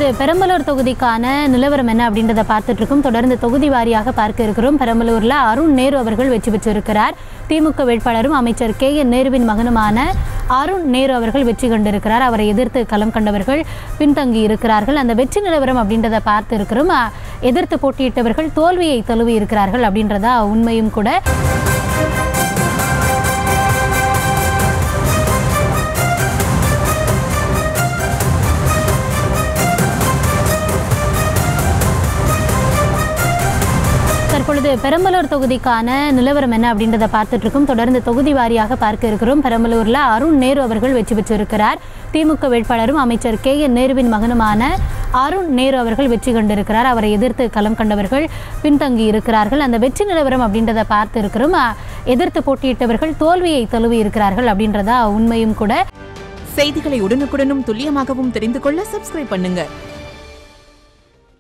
தற்பொழுது பெரம்பலூர் தொகுதிக்கான நிலவரம் என்ன அப்படின்றத பார்த்துட்டு இருக்கோம் தொடர்ந்து தொகுதி வாரியாக பார்க்க இருக்கிறோம் பெரம்பலூர்ல அருண் நேரு அவர்கள் வெற்றி பெற்றிருக்கிறார் திமுக வேட்பாளரும் அமைச்சர் கே என் நேருவின் மகனுமான அருண் நேரு அவர்கள் வெற்றி கண்டிருக்கிறார் அவரை எதிர்த்து களம் கண்டவர்கள் பின்தங்கி இருக்கிறார்கள் அந்த வெற்றி நிலவரம் அப்படின்றத பார்த்து இருக்கிறோம் அ, எதிர்த்து போட்டியிட்டவர்கள் தோல்வியை தழுவி இருக்கிறார்கள் அப்படின்றதா உண்மையும் கூட தற்பொழுது பெரம்பலூர் தொகுதிக்கான நிலவரம் என்ன அப்படின்றத பார்த்துட்டு இருக்கோம் தொடர்ந்து தொகுதி வாரியாக பார்க்க இருக்கிறோம் பெரம்பலூர்ல அருண் நேரு அவர்கள் வெற்றி பெற்றிருக்கிறார் திமுக வேட்பாளரும் அமைச்சர் கே என் நேருவின் மகனுமான அருண் நேரு அவர்கள் வெற்றி கண்டிருக்கிறார் அவரை எதிர்த்து களம் கண்டவர்கள் பின்தங்கி இருக்கிறார்கள் அந்த வெற்றி நிலவரம் அப்படின்றத பார்த்து இருக்கிறோம் அ, எதிர்த்து போட்டியிட்டவர்கள் தோல்வியை தழுவி இருக்கிறார்கள் அப்படின்றதா உண்மையும் கூட செய்திகளை உடனுக்குடனும் துல்லியமாகவும் தெரிந்து கொள்ள சப்ஸ்கிரைப் பண்ணுங்க